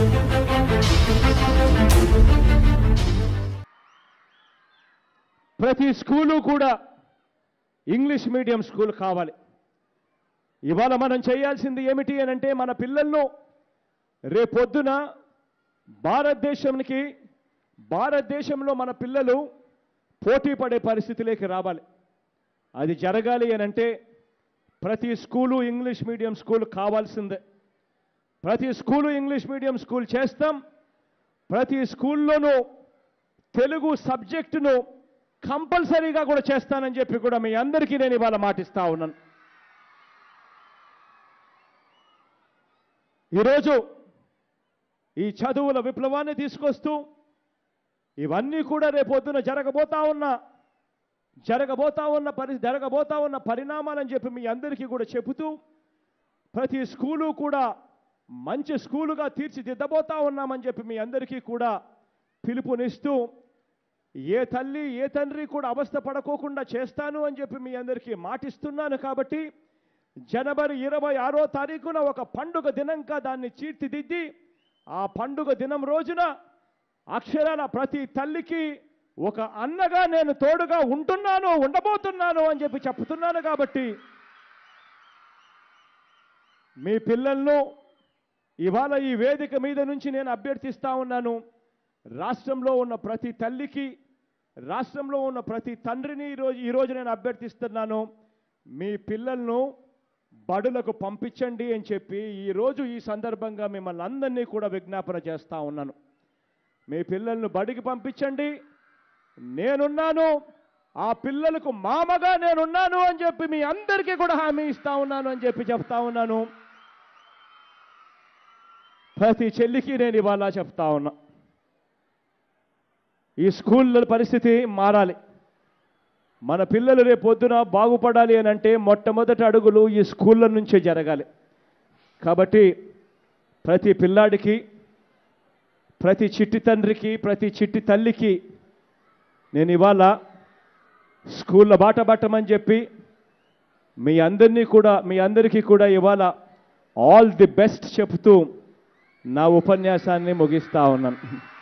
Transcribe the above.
ప్రతి స్కూలు కూడా English medium school కావాలి ఇవాళ మనం చేయాల్సింది ఏమిటి అని అంటే మన పిల్లలను రేపొద్దున భారతదేశానికి భారతదేశంలో మన పిల్లలు పోటీ పడే పరిస్థితిలోకి రావాలి అది జరగాలి అని అంటే ప్రతి స్కూలు ఇంగ్లీష్ మీడియం స్కూల్ కావాల్సిందే ప్రతి స్కూలు ఇంగ్లీష్ మీడియం స్కూల్ చేస్తాం ప్రతి స్కూల్లోనూ తెలుగు సబ్జెక్టును కంపల్సరీగా కూడా చేస్తానని చెప్పి కూడా మీ అందరికీ నేను ఇవాళ మాటిస్తా ఉన్నాను ఈరోజు ఈ చదువుల విప్లవాన్ని తీసుకొస్తూ ఇవన్నీ కూడా రేపొద్దున జరగబోతా ఉన్న జరగబోతా ఉన్న పరి జరగబోతా ఉన్న పరిణామాలని చెప్పి మీ అందరికీ కూడా చెబుతూ ప్రతి స్కూలు కూడా మంచి స్కూలుగా తీర్చిదిద్దబోతా ఉన్నామని చెప్పి మీ అందరికీ కూడా పిలుపునిస్తూ ఏ తల్లి ఏ తండ్రి కూడా అవస్థ పడకోకుండా చేస్తాను అని చెప్పి మీ అందరికీ మాటిస్తున్నాను కాబట్టి జనవరి ఇరవై ఆరో తారీఖున ఒక పండుగ దినంగా దాన్ని తీర్చిదిద్ది ఆ పండుగ దినం రోజున అక్షరాల ప్రతి తల్లికి ఒక అన్నగా నేను తోడుగా ఉంటున్నాను ఉండబోతున్నాను అని చెప్పి చెప్తున్నాను కాబట్టి మీ పిల్లలను ఇవాళ ఈ వేదిక మీద నుంచి నేను అభ్యర్థిస్తా ఉన్నాను రాష్ట్రంలో ఉన్న ప్రతి తల్లికి రాష్ట్రంలో ఉన్న ప్రతి తండ్రిని ఈరోజు ఈరోజు నేను అభ్యర్థిస్తున్నాను మీ పిల్లలను బడులకు పంపించండి అని చెప్పి ఈరోజు ఈ సందర్భంగా మిమ్మల్ని అందరినీ కూడా విజ్ఞాపన చేస్తా ఉన్నాను మీ పిల్లలను బడికి పంపించండి నేనున్నాను ఆ పిల్లలకు మామగా నేనున్నాను అని చెప్పి మీ అందరికీ కూడా హామీ ఇస్తా ఉన్నాను అని చెప్పి చెప్తా ఉన్నాను ప్రతి చెల్లికి నేను ఇవాళ చెప్తా ఉన్నా ఈ స్కూళ్ళ పరిస్థితి మారాలి మన పిల్లలు రేపు పొద్దున బాగుపడాలి అని అంటే మొట్టమొదటి అడుగులు ఈ స్కూళ్ళ నుంచే జరగాలి కాబట్టి ప్రతి పిల్లాడికి ప్రతి చిట్టి తండ్రికి ప్రతి చిట్టి తల్లికి నేను ఇవాళ స్కూళ్ళ బాట పట్టమని చెప్పి మీ అందరినీ కూడా మీ అందరికీ కూడా ఇవాళ ఆల్ ది బెస్ట్ చెప్తూ నా ఉపన్యాసాన్ని ముగిస్తా ఉన్నాను